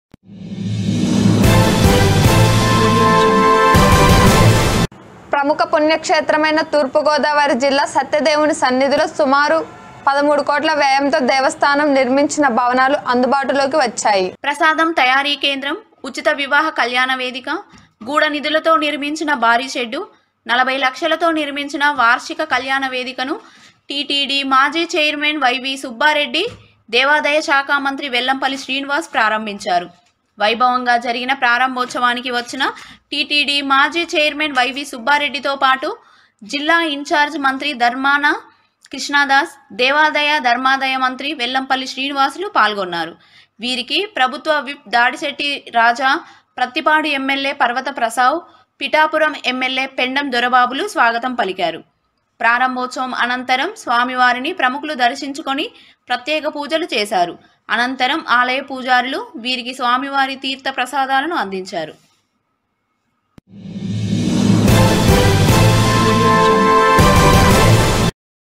ప్రముఖ పుణ్యక్షేత్రమైన తూర్పుగోదావరి జిల్లా సత్యదేవుని సన్నిధిలో సుమారు పదమూడు కోట్ల వ్యయంతో దేవస్థానం నిర్మించిన భవనాలు అందుబాటులోకి వచ్చాయి ప్రసాదం తయారీ కేంద్రం ఉచిత వివాహ కళ్యాణ వేదిక గూఢ నిధులతో నిర్మించిన భారీ షెడ్డు నలభై లక్షలతో నిర్మించిన వార్షిక కళ్యాణ వేదికను టీటీడీ మాజీ చైర్మన్ వైవి సుబ్బారెడ్డి దేవాదాయ శాఖ మంత్రి వెల్లంపల్లి శ్రీనివాస్ ప్రారంభించారు వైభవంగా జరిగిన ప్రారంభోత్సవానికి వచ్చిన టీటీడీ మాజీ చైర్మన్ వైవి సుబ్బారెడ్డితో పాటు జిల్లా ఇన్ఛార్జ్ మంత్రి ధర్మాన కృష్ణాదాస్ దేవాదాయ ధర్మాదాయ మంత్రి వెల్లంపల్లి శ్రీనివాసులు పాల్గొన్నారు వీరికి ప్రభుత్వ whip Dadisetti Raja Prathipadu MLA Parvatha Prasad Pithapuram MLA Pendem దొరబాబులు స్వాగతం పలికారు ప్రారంభోత్సవం అనంతరం స్వామివారిని ప్రముఖులు దర్శించుకొని ప్రత్యేక పూజలు చేశారు అనంతరం ఆలయ పూజారులు వీరికి స్వామివారి తీర్థ ప్రసాదాలను అందించారు